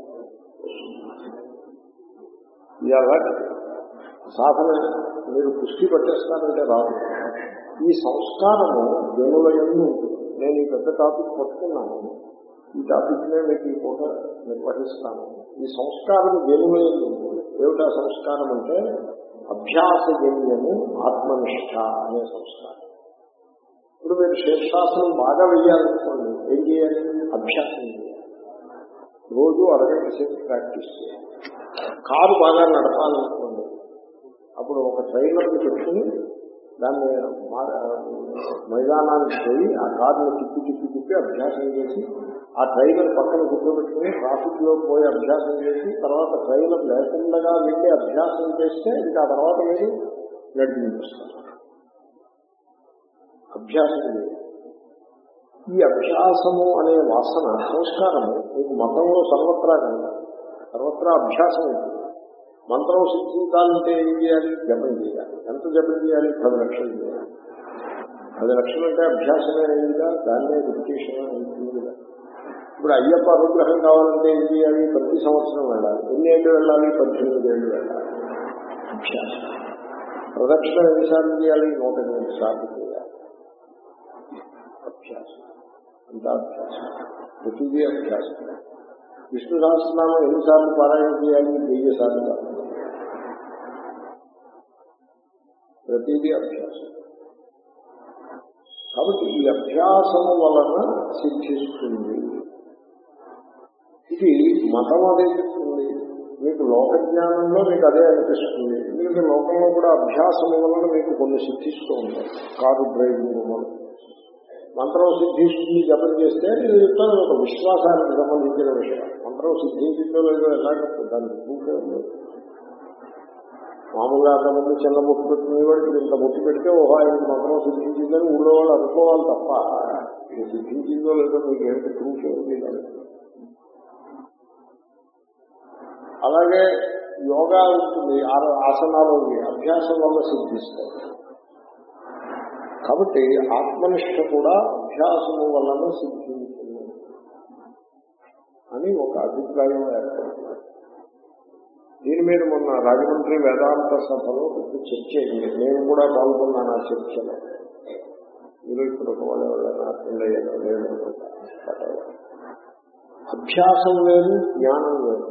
ఇది అలాంటి సాధన మీరు పుష్టి పట్టేస్తారంటే రాదు ఈ సంస్కారము జనుల ఎందు నేను ఈ పెద్ద టాపిక్ పట్టుకున్నాను ఈ టాపిక్ నే మీకు ఈ పూట నిర్వహిస్తాను ఈ సంస్కారం జనుల ఎందు ఏమిటా సంస్కారం అంటే అభ్యాసజన్యము ఆత్మనిష్ట అనే సంస్కారం ఇప్పుడు మీరు శీర్షాసనం బాగా వెయ్యాలనుకోండి ఏం చేయాలి అభ్యాసం చేయాలి రోజు అరగంట సేపు ప్రాక్టీస్ చేయాలి కారు బాగా నడపాలనుకోండి అప్పుడు ఒక ట్రైనర్ని పెట్టుకుని దాన్ని మైదానానికి పోయి ఆ కారుని తిప్పి తిప్పి తిప్పి అభ్యాసం చేసి ఆ ట్రైనర్ పక్కన కూర్చోబెట్టుకుని ట్రాఫిక్ లో పోయి అభ్యాసం చేసి తర్వాత ట్రైనర్ లేకుండా వెళ్ళి అభ్యాసం చేస్తే ఇంకా ఆ తర్వాత మీరు నడిపించేస్తారు అభ్యాసం చేయాలి ఈ అభ్యాసము అనే వాసన సంస్కారము మీకు మతంలో సర్వత్రా కలగాలి సర్వత్రా అభ్యాసం ఉంటుంది మంత్రం సిద్ధించాలంటే ఏం చేయాలి జపం చేయాలి ఎంత జపం చేయాలి పది లక్షలు చేయాలి పది లక్షలు అంటే అభ్యాసమే అయిందిగా దాన్నే రిపిటేషన్ అవుతుంది కదా ఇప్పుడు అయ్యప్ప అనుగ్రహం కావాలంటే ఏం చేయాలి ప్రతి సంవత్సరం వెళ్ళాలి ఎన్ని ఏళ్ళు వెళ్ళాలి పద్దెనిమిది ఏళ్ళు వెళ్ళాలి అభ్యాసం ప్రదక్షిణ ఎన్నిసార్లు చేయాలి నూట ఎనిమిది సార్లు చేయాలి అభ్యాసం అంతా అభ్యాసం ప్రతిదీ అభ్యాసం విష్ణు సహస్రనామం ఎన్నిసార్లు పారాయణ చేయాలి వెయ్యి సార్లు కాదు ప్రతిదీ అభ్యాసం కాబట్టి ఈ అభ్యాసము వలన సిద్ధిస్తుంది ఇది మతం అదే చెప్తుంది మీకు లోక జ్ఞానంలో మీకు అదే అనిపిస్తుంది ఎందుకంటే లోకంలో కూడా అభ్యాసము వలన మీకు కొన్ని సిద్ధిస్తూ ఉంటాయి కారు డ్రైవింగ్ వలన మంత్రం సిద్ధిస్తుంది జపం చేస్తే నేను చెప్తాను ఒక విశ్వాసానికి సంబంధించిన విషయం మంత్రం సిద్ధించిందో లేదో ఎలా చెప్తుంది దానికి ప్రూఫే ఉంది మామూలుగా అంతమంది చిన్న బొట్టు పెట్టుకునేవాడు ఇప్పుడు ఇంత బొట్టు పెడితే ఓహో ఆయన మంత్రం సిద్ధించిందని ఊళ్ళో వాళ్ళు అనుకోవాలి తప్ప ఇది సిద్ధించిందో లేదో మీకు ఏంటి ప్రూఫ్ ఏమిటి దానికి అలాగే యోగా ఉంటుంది ఆ- ఆసనాలు ఉంది అభ్యాసం వల్ల సిద్ధిస్తాయి కాబట్టి ఆత్మనిష్ట కూడా అభ్యాసము వలన సిద్ధించింది అని ఒక అభిప్రాయం ఏర్పడుతుంది దీని మీద మొన్న రాజమండ్రి వేదాంత సభలో పెద్ద చర్చ అయింది నేను కూడా పాల్గొన్నాను ఆ చర్చలో మీరు ఇక్కడ ఒక వాళ్ళు ఎవరైనా అటెండ్ అయ్యారో లేదు అనుకుంటా. Whatever. అభ్యాసం లేదు జ్ఞానం లేదు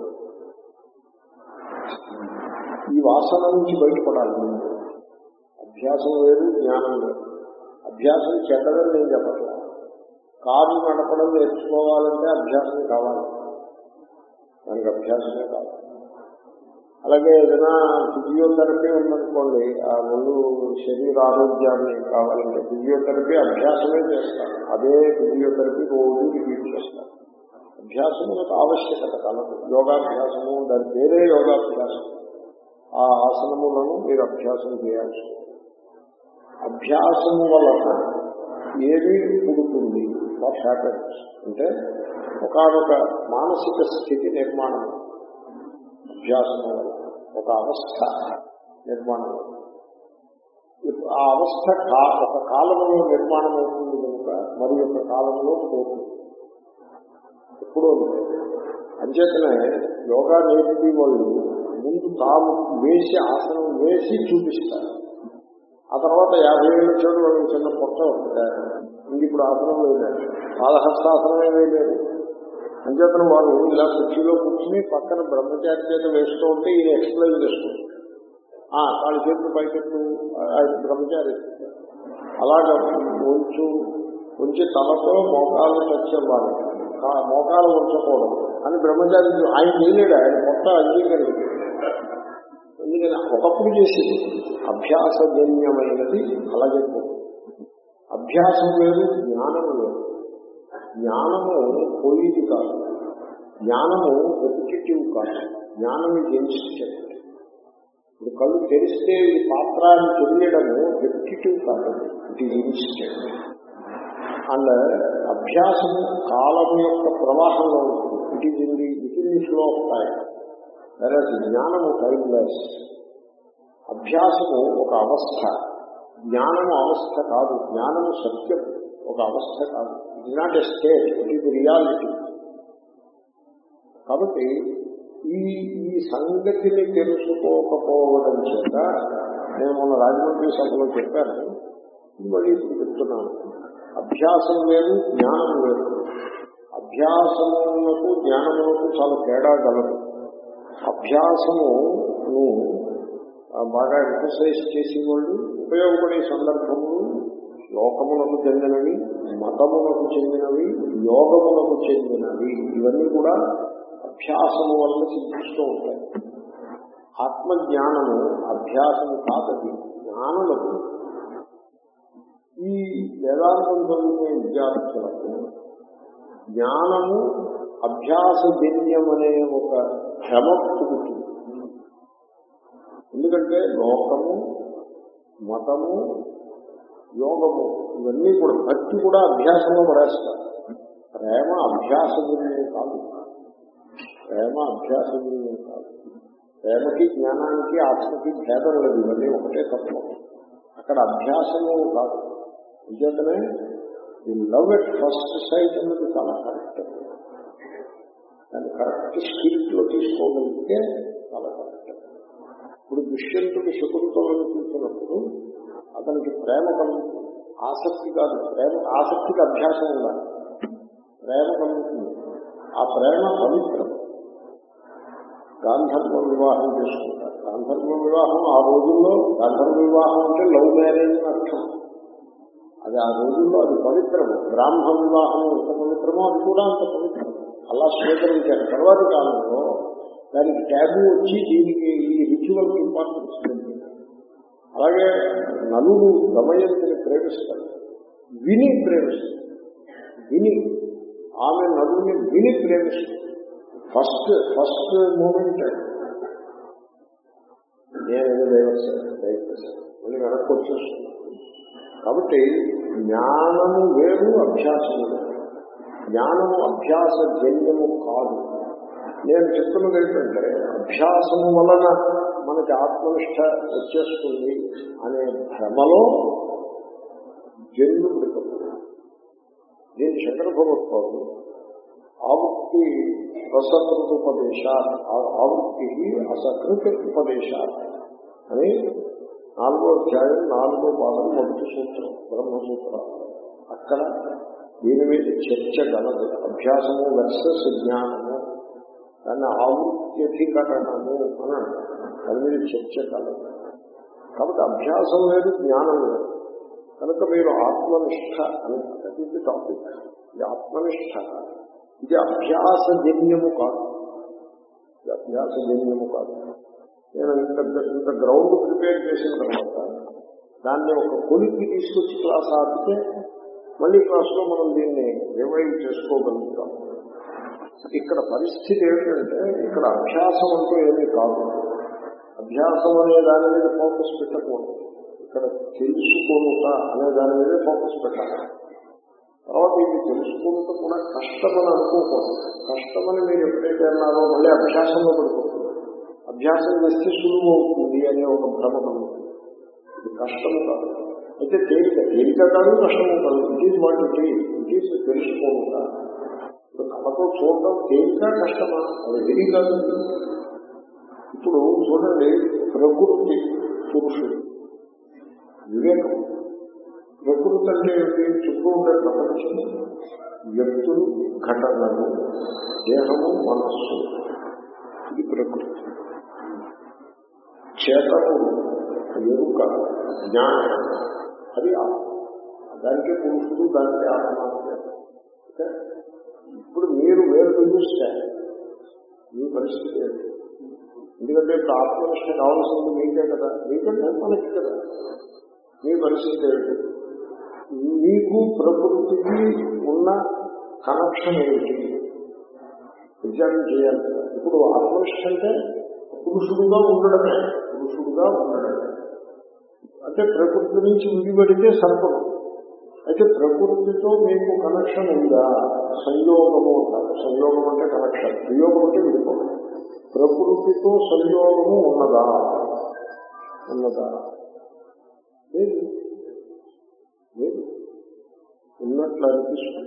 ఈ వాసన నుంచి బయటపడాలి ముందు. అభ్యాసం లేదు జ్ఞానం లేదు అభ్యాసం చెడ్డదని నేను చెప్పట్లా కారు నడపడం నేర్చుకోవాలంటే అభ్యాసం కావాలి దానికి అభ్యాసమే కావాలి అలాగే ఏదైనా ఫిజియోథెరపీ ఉందనుకోండి ఆ ముందు శరీర ఆరోగ్యాన్ని కావాలంటే ఫిజియోథెరపీ అభ్యాసమే చేస్తారు అదే ఫిజియోథెరపీ రోజు రిపీట్ చేస్తారు అభ్యాసములకు ఆవశ్యకత కలదు యోగాభ్యాసము దాని పేరే యోగాభ్యాసం ఆ ఆసనములను మీరు అభ్యాసం చేయాల్సి ఉంటుంది. అభ్యాసము వలన ఏది పుడుతుంది వాట్ హ్యాపెన్స్ అంటే ఒకనొక మానసిక స్థితి నిర్మాణం అభ్యాసం వల్ల ఒక అవస్థ నిర్మాణం ఇప్పుడు ఆ అవస్థ కా- ఒక కాలంలో నిర్మాణం అవుతుంది కనుక మరి ఒక కాలంలో పోతుంది ఎప్పుడూ అంతే. అంచేతనే యోగా నేర్పి వాళ్ళు ముందు తాము వేసి ఆసనం వేసి చూపిస్తారు ఆ తర్వాత యాభై ఏళ్ళ చెడు వాళ్ళకి చిన్న పొట్ట వస్తుంది ఇంక ఇప్పుడు ఆసనం వేయలేదు పాదహస్తాసనమే వేయలేదు అంచేతను వారు ఇలా కుర్చీలో కూర్చుని పక్కన బ్రహ్మచారి చేత వేస్తూ ఉంటే ఈయన ఎక్స్ప్లెయిన్ చేస్తుంది ఆ కాళ్ళ చేతులు పైకెత్తు ఆయన బ్రహ్మచారి అలాగా ఉంచు ఉంచి తలతో మోకాళ్ళు టచ్ అవ్వాలి కా- మోకాలు ఉంచకూడదు అని బ్రహ్మచారి ఆయన చేయలేడు ఆయన కొత్త అంగీకరించాడు ఎందుకని ఒకప్పుడు చేసి అభ్యాసజన్యమైనది అలాగే పోతుంది. అభ్యాసం వేరు జ్ఞానం వేరు జ్ఞానము పోయిది కాదు జ్ఞానము రెపిటేటివ్ కాదు జ్ఞానం ఇన్స్టెంట్ ఇప్పుడు కళ్ళు తెరిస్తే ఈ పాత్ర అని తెలియడము రెపిటేటివ్ కాదు ఇట్ ఈజ్ ఇన్స్టెంట్ అండ్ అభ్యాసము కాలము యొక్క ప్రవాహంలో ఉంటుంది it is in the within the flow of time వేరే జ్ఞానము టైమ్లెస్ అభ్యాసము ఒక అవస్థ జ్ఞానము అవస్థ కాదు జ్ఞానము సత్యం ఒక అవస్థ కాదు it not a state it is reality కాబట్టి ఈ ఈ సంగతిని తెలుసుకోకపోవడం చేత నేను మొన్న రాజమండ్రి సభలో చెప్పాను ఇది మళ్ళీ ఇప్పుడు చెప్తున్నాను అభ్యాసం వేరు జ్ఞానం వేరు అభ్యాసములకు జ్ఞానములకు చాలా తేడా గలదు అభ్యాసమును ఆ, బాగా ఎంఫసైజ్ చేసేవాళ్ళు ఉపయోగపడే సందర్భములు లోకములకు చెందినవి మతములకు చెందినవి యోగములకు చెందినవి ఇవన్నీ కూడా అభ్యాసము వల్ల సిద్ధిస్తూ ఉంటాయి ఆత్మజ్ఞానము అభ్యాసము కాదది జ్ఞానము ఈ వేదాంతం చదువుకునే విద్యార్థులకు జ్ఞానము అభ్యాసజన్యం అనే ఒక భ్రమ పుడుతుంది ఎందుకంటే లోకము మతము యోగము ఇవన్నీ కూడా భక్తి కూడా అభ్యాసంలో పడేస్తారు ప్రేమ అభ్యాసజన్యం కాదు ప్రేమ అభ్యాసజన్యం కాదు ప్రేమకి జ్ఞానానికి ఆత్మకి భేదం లేదు ఇవన్నీ ఒకటే తత్వం అక్కడ అభ్యాసము కాదు నిజంగానే ఈ లవ్ ఎట్ ఫస్ట్ సైట్ అన్నది చాలా కరెక్ట్ దాన్ని కరెక్ట్ స్పిరిట్ లో తీసుకోగలిగితే చాలా కరెక్ట్ ఇప్పుడు దుష్యంతుడు శకుంతలను చూసినప్పుడు అతనికి ప్రేమ కలుగుతుంది ఆసక్తి కాదు ప్రేమ ఆసక్తికి అభ్యాసం ఉండాలి ప్రేమ కలుగుతుంది ఆ ప్రేమ పవిత్రం గాంధర్వ వివాహం చేసుకుంటారు గాంధర్వ వివాహం ఆ రోజుల్లో గాంధర్వ వివాహం అంటే లవ్ మ్యారేజ్ అని అర్థం అది ఆ రోజుల్లో అది పవిత్రము బ్రాహ్మ వివాహం ఎంత పవిత్రమో అది కూడా అంత పవిత్రం అలా స్వీకరించారు తర్వాతి కాలంలో దానికి ట్యాబు వచ్చి దీనికి ఈ రిచువల్ ఇంపార్టెన్స్ పెరిగింది అలాగే నలుగురు దమయంతిని ప్రేమిస్తారు విని ప్రేమిస్తారు విని ఆమె నలుగురిని విని ప్రేమిస్తారు ఫస్ట్ ఫస్ట్ మూమెంట్ నేను దైవస్తాను దయచేస్తాను మళ్ళీ వెనక్కి వచ్చేస్తున్నాను కాబట్టి జ్ఞానము వేరు అభ్యాసము వేరు జ్ఞానము అభ్యాస జన్యము కాదు నేను చెప్తున్నది ఏంటంటే అభ్యాసము వలన మనకి ఆత్మనిష్ట వచ్చేస్తుంది అనే భ్రమలో జన్లు పడిపోతుంది దీని శంకర భగవత్పాదు ఆవృత్తి రసకృత ఉపదేశాత్ ఆవృత్తి అసకృత ఉపదేశాత్ అని నాలుగో అధ్యాయం నాలుగో పాదం మొదటి సూత్రం బ్రహ్మసూత్రం అక్కడ దీని మీద చర్చ గలదు అభ్యాసము వర్సెస్ జ్ఞానము దాన్ని ఆవృత్యధికరణము అని అంటారు దాని మీద చర్చ కలదు కాబట్టి అభ్యాసం లేదు జ్ఞానం లేదు కనుక మీరు ఆత్మనిష్ట అని ప్రతి టాపిక్ ఈ ఆత్మనిష్ట ఇది అభ్యాసజన్యము కాదు ఇది అభ్యాసజన్యము కాదు నేను ఇంత ఇంత గ్రౌండ్ ప్రిపేర్ చేసిన తర్వాత దాన్ని ఒక కొలిక్కి తీసుకొచ్చి క్లాస్ ఆపితే మళ్ళీ క్లాస్లో మనం దీన్ని రివైవ్ చేసుకోగలుగుతాం ఇక్కడ పరిస్థితి ఏమిటంటే ఇక్కడ అభ్యాసం అంటూ ఏమీ కాదు అభ్యాసం అనే దాని మీద ఫోకస్ పెట్టకూడదు ఇక్కడ తెలుసుకోనుట అనే దాని మీద ఫోకస్ పెట్టాలి తర్వాత ఇది తెలుసుకుంటూ కూడా కష్టమని అనుకోకూడదు కష్టమని మీరు ఎప్పుడైతే అన్నారో మళ్ళీ అభ్యాసంలో పడిపోతుంది అభ్యాసం చేస్తే సులువు అవుతుంది అనే ఒక భ్రమ కలుగుతుంది ఇది కష్టము కాదు అయితే తేలిక తేలిక కాదు కష్టము కాదు it is what it is it is తెలుసుకోనుట ఇప్పుడు కళ్ళతో చూడడం తేలిక కష్టమా అది వెరీ కాదు ఇప్పుడు చూడండి ప్రకృతి పురుషుడు వివేకం ప్రకృతి అంటే ఏమిటి చుట్టూ ఉండే ప్రపంచం వ్యక్తులు ఘటనలు దేహము మనస్సు ఇది ప్రకృతి చేతను ఎరుక జ్ఞానం అది ఆత్మ దానికే పురుషుడు దానికే ఆత్మ ఓకే ఇప్పుడు మీరు వేరు చూస్తే మీ పరిస్థితి ఏంటి ఎందుకంటే ఇప్పుడు ఆత్మనిష్ట కావాల్సింది మీకే కదా మీకంటే మనకి కదా మీ పరిస్థితి ఏంటి మీకు ప్రకృతికి ఉన్న కనెక్షన్ ఏమిటి విచారణ చేయాలి కదా ఇప్పుడు ఆత్మనిష్ట అంటే పురుషుడుగా ఉండడమే పురుషుడుగా ఉండడమే అంటే ప్రకృతి నుంచి విడిపడితే సర్పం అయితే ప్రకృతితో మీకు కనెక్షన్ ఉందా సంయోగము అంటారు సంయోగం అంటే కనెక్షన్ వియోగం అంటే విడిపోవడం ప్రకృతితో సంయోగము ఉన్నదా ఉన్నదా లేదు లేదు ఉన్నట్లు అనిపిస్తుంది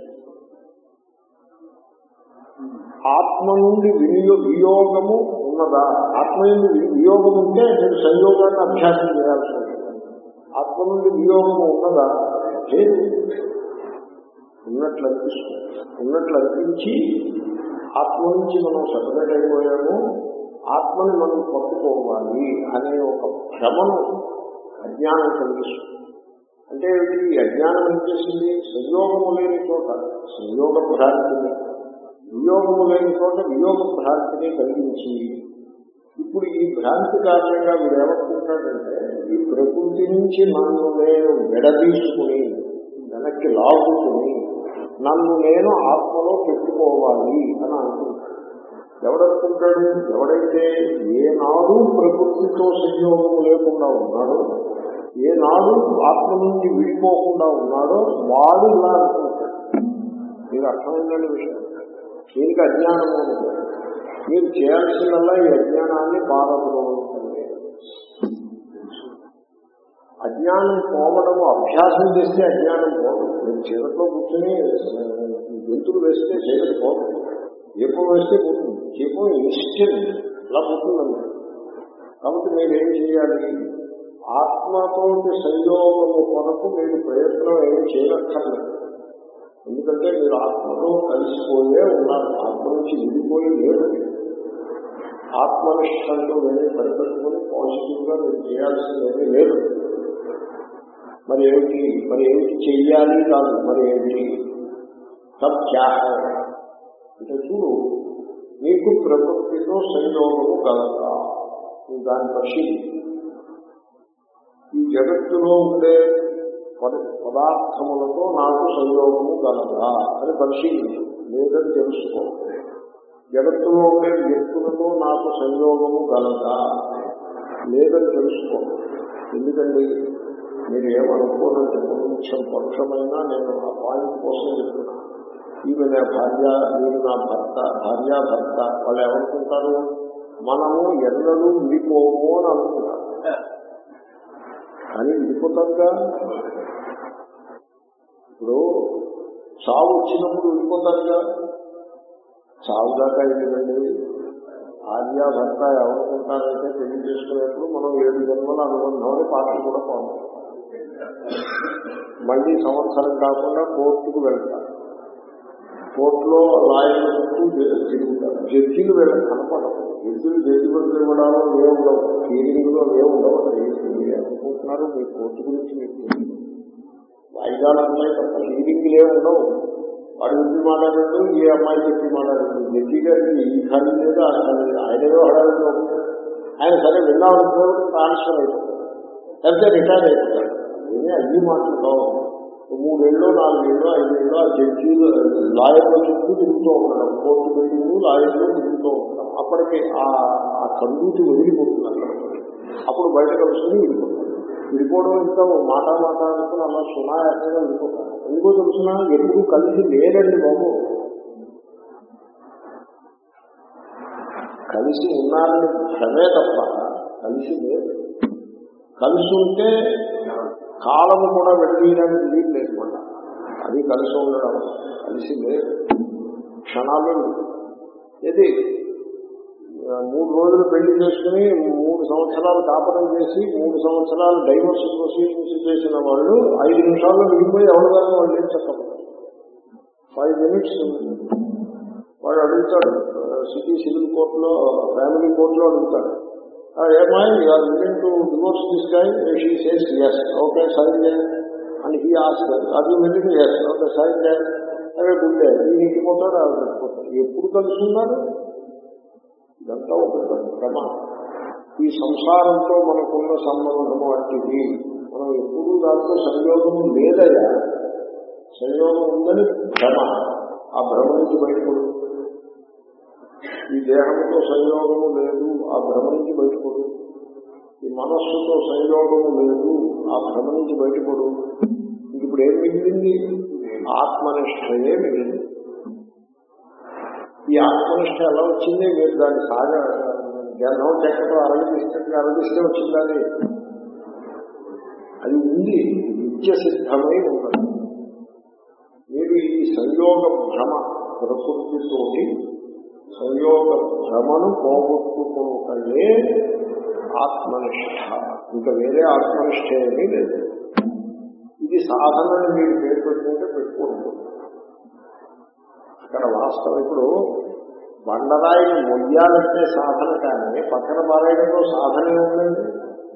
ఆత్మ నుండి వినియో వియోగము ఉన్నదా ఆత్మ నుండి వి- వియోగం ఉంటే మీరు సంయోగాన్ని అభ్యాసం చేయాల్సి ఉంటుంది ఆత్మ నుండి వియోగము ఉన్నదా లేదు ఉన్నట్లు అనిపిస్తుంది ఉన్నట్లు అనిపించి ఆత్మ నుంచి మనం సపరేట్ అయిపోయాము ఆత్మని మనం పట్టుకోవాలి అనే ఒక భ్రమను అజ్ఞానం కలిగిస్తుంది అంటే ఏమిటి? ఈ అజ్ఞానం ఏం చేసింది సంయోగము లేని చోట సంయోగ భ్రాంతిని వియోగము లేని చోట వియోగ భ్రాంతిని కలిగించి ఇప్పుడు ఈ భ్రాంతి కారణంగా మీరు ఏమనుకుంటాడంటే ఈ ప్రకృతి నుంచి నన్ను నేను విడదీసుకుని వెనక్కి లాగుకుని నన్ను నేను ఆత్మలో పెట్టుకోవాలి అని అనుకుంటాడు ఎవడనుకుంటాడు ఎవడైతే ఏనాడు ప్రకృతితో సంయోగము లేకుండా ఉన్నాడో ఏనాడు ఆత్మ నుంచి విడిపోకుండా ఉన్నాడో వాడు ఇలా అనుకుంటాడు మీకు అర్థమైందని విషయం దీనికి అజ్ఞానము ఉంది. మీరు చేయాల్సిందల్లా ఈ అజ్ఞానాన్ని పారదోలండి అజ్ఞానం పోవడము అభ్యాసం చేస్తే అజ్ఞానం పోదు మీరు చీకట్లో కూర్చొని గెంతులు వేస్తే చీకటి పోదు దీపం వేస్తే పోతుంది దీపం ఇన్స్టెంట్ ఇలా పోతుందండి కాబట్టి మీరు ఏం చేయాలి ఆత్మతోటి సంయోగము కొరకు మీరు ప్రయత్నం ఏం చేయనక్కర్లేదు ఎందుకంటే మీరు ఆత్మతో కలిసిపోయే ఉన్నారు ఆత్మ నుంచి విడిపోయి లేదు ఆత్మనిష్టంతో వేరే పరిపెట్టుకుని పాజిటివ్ గా మీరు చేయాల్సిందేమీ లేదు మరి ఏమిటి మరి ఏమిటి చెయ్యాలి కాదు మరి ఏమిటి సబ్ క్యా హై? అంటే చూడు నీకు ప్రకృతితో సంయోగము కలదా నువ్వు దాన్ని పరిశీలి ఈ జగత్తులో ఉండే పద- పదార్థములతో నాకు సంయోగము గలదా అని పరిశీలించు లేదని తెలుసుకో జగత్తులో ఉండే వ్యక్తులతో నాకు సంయోగము గలదా లేదని తెలుసుకో ఎందుకండి మీరు ఏమనుకోనంటే కొంచెం పరుషమైనా నేను ఆ పాయింట్ కోసం చెప్తున్నా ఈమె నా భార్య మీరు నా భర్త భార్య భర్త వాళ్ళు ఏమనుకుంటారు మనము ఎన్నడూ విడిపోము అని అనుకుంటారు కానీ విడిపోతారుగా ఇప్పుడు చావు వచ్చినప్పుడు విడిపోతారుగా చావు దాకా ఎందుకండి భార్య భర్త ఎవరుకుంటారంటే పెళ్లి చేసుకునేప్పుడు మనం ఏడు జన్మల అనుబంధం అని పాటలు కూడా పాడుతాం మళ్ళీ సంవత్సరం కాకుండా కోర్టుకు వెళ్తారు కోర్టులో లాయర్ల చుట్టూ తిరుగుతారు జడ్జీలు వీళ్ళకి కనపడవు జడ్జీలు జడ్జిమెంట్లు ఇవ్వడాలో ఏ ఉండవు హీరింగ్లో ఏ ఉండవు మీరు అనుకుంటున్నారు మీ కోర్టు గురించి మీకు తెలియదు వాయిదాలు ఉన్నాయి తప్ప హీరింగ్ లేవు ఉండవు వాడు చెప్పి మాట్లాడాడు ఈ అమ్మాయి చెప్పి మాట్లాడాడు జడ్జి గారికి ఈ ఖాళీ లేదు ఆ ఖాళీ లేదు ఆయన ఏదో హడావిడిలో ఉంటాడు. ఆయన సరే విన్నామనుకో ట్రాన్స్ఫర్ అయిపోతాడు లేకపోతే రిటైర్ అయిపోతాడు ఏమీ అన్ని మాటలు మూడేళ్ళు నాలుగేళ్ళు ఐదేళ్ళు ఆ జడ్జీలు లాయర్ల చుట్టూ తిరుగుతూ ఉండడం కోర్టు బిల్డింగ్ లాయర్లు తిరుగుతూ ఉండడం అప్పటికి ఆ ఆ కందూతి వదిలిపోతుంది అక్కడ అప్పుడు బయట కలుసుకుని విడిపోతాడు విడిపోవడం ఇంకా మాట మాట అనుకుని అలా సునాయాసంగా విడిపోతాడు ఎందుకో తెలుసిన ఎప్పుడు కలిసి లేరండి బాబు కలిసి ఉన్నారని భ్రమే తప్ప కలిసి లేదు కలిసి ఉంటే కాలము కూడా విడదీయడానికి వీలు లేకుండా అది కలిసి ఉండడం కలిసి లేదు క్షణాలు ఇది ఆ, మూడు రోజులు పెళ్లి చేసుకుని మూడు సంవత్సరాలు కాపడం చేసి మూడు సంవత్సరాలు డైవర్స్ ప్రొసీడింగ్స్ చేసిన వాళ్ళు ఐదు నిమిషాల్లో విడిపోయి ఎవరు కానీ వాళ్ళు ఏం చెప్పకపోతారు ఫైవ్ మినిట్స్ వాడు అడుగుతాడు సిటీ సివిల్ కోర్టులో ఫ్యామిలీ కోర్టులో అడుగుతాడు ఏమై you are willing to divorce this guy she says yes okay sign చేయండి అండ్ హీ ఆస్క్ అది విలింగ్ ఎస్ ఓకే సైన్ చేయండి అదే గుండె ఈ ఇంటిపోతాడు అది పెట్టుకుంటాడు ఎప్పుడు కలుస్తున్నారు ఇదంతా ఒక క్రమ ఈ సంసారంతో మనకున్న సంబంధం వంటిది మనం ఎప్పుడూ దాంట్లో సంయోగం లేదయ్యా సంయోగం ఉందని భ్రమ ఆ భ్రమ నుంచి బయటపడు ఈ దేహంతో సంయోగము లేదు ఆ భ్రమ నుంచి బయటపడు ఈ మనస్సుతో సంయోగము లేదు ఆ భ్రమ నుంచి బయటపడు ఇంక ఇప్పుడు ఏం మిగిలింది ఆత్మనిష్టయే మిగిలింది ఈ ఆత్మనిష్ట ఎలా వచ్చింది మీరు దాన్ని సాగా జనం చెక్కతో అరగిస్తే అరగిస్తే వచ్చింది అది అది ఉంది నిత్య సిద్ధమై ఉన్నది మీరు ఈ సంయోగ భ్రమ ప్రకృతితోటి సంయోగ భ్రమను పోగొట్టుకుంటే ఆత్మనిష్ట ఇంకా వేరే ఆత్మనిష్ట ఏమీ లేదు ఇది సాధనని మీరు పేరు పెట్టుకుంటే పెట్టుకోండి అక్కడ వాస్తవం ఇప్పుడు బండరాయిని మొయ్యాలంటే సాధన కానీ పక్కన పారేయడంలో సాధన ఉందండి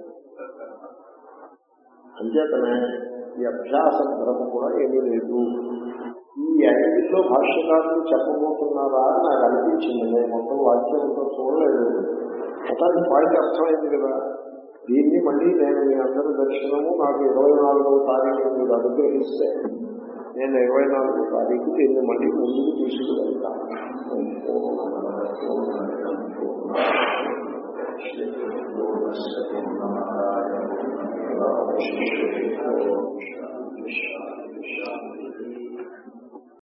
అంచేతనే ఈ అభ్యాస భ్రమ కూడా ఏమీ లేదు ఈ యాంగిల్లో భాష్యకారులు చెప్పబోతున్నారా అని నాకు అనిపించింది నేను మొత్తం వాక్యంతో చూడలేదు మొత్తానికి పాయింట్ అర్థమైంది కదా దీన్ని మళ్ళీ నేను మీ అందరి దర్శనము నాకు ఇరవై నాలుగవ తారీఖు మీరు అనుగ్రహిస్తే నేను ఇరవై నాలుగో తారీఖు దీన్ని మళ్ళీ ముందుకు తీసుకువెళ్తాను Thank you.